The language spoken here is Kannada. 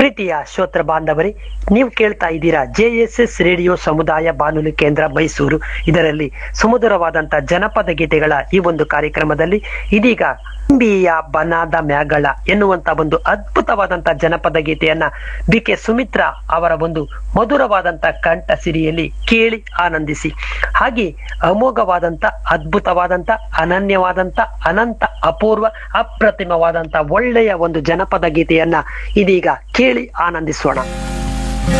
ಪ್ರೀತಿಯ ಶ್ರೋತ್ರ ಬಾಂಧವರೇ ನೀವು ಕೇಳ್ತಾ ಇದ್ದೀರಾ ಜೆ ಎಸ್ ಎಸ್ ರೇಡಿಯೋ ಸಮುದಾಯ ಬಾನುಲಿ ಕೇಂದ್ರ ಮೈಸೂರು ಇದರಲ್ಲಿ ಸುಮಧುರವಾದಂತ ಜನಪದ ಗೀತೆಗಳ ಈ ಒಂದು ಕಾರ್ಯಕ್ರಮದಲ್ಲಿ ಇದೀಗ ಅಂಬಿಯ ಬನಾದ ಮ್ಯಾಗಳ ಎನ್ನುವಂತ ಒಂದು ಅದ್ಭುತವಾದಂತ ಜನಪದ ಗೀತೆಯನ್ನ ಬಿ ಕೆ ಸುಮಿತ್ರಾ ಅವರ ಒಂದು ಮಧುರವಾದಂತ ಕಂಠ ಸಿರಿಯಲ್ಲಿ ಕೇಳಿ ಆನಂದಿಸಿ ಹಾಗೆ ಅಮೋಘವಾದಂತ ಅದ್ಭುತವಾದಂತ ಅನನ್ಯವಾದಂತ ಅನಂತ ಅಪೂರ್ವ ಅಪ್ರತಿಮವಾದಂತ ಒಳ್ಳೆಯ ಒಂದು ಜನಪದ ಗೀತೆಯನ್ನ ಇದೀಗ ಕೇಳಿ ಆನಂದಿಸೋಣ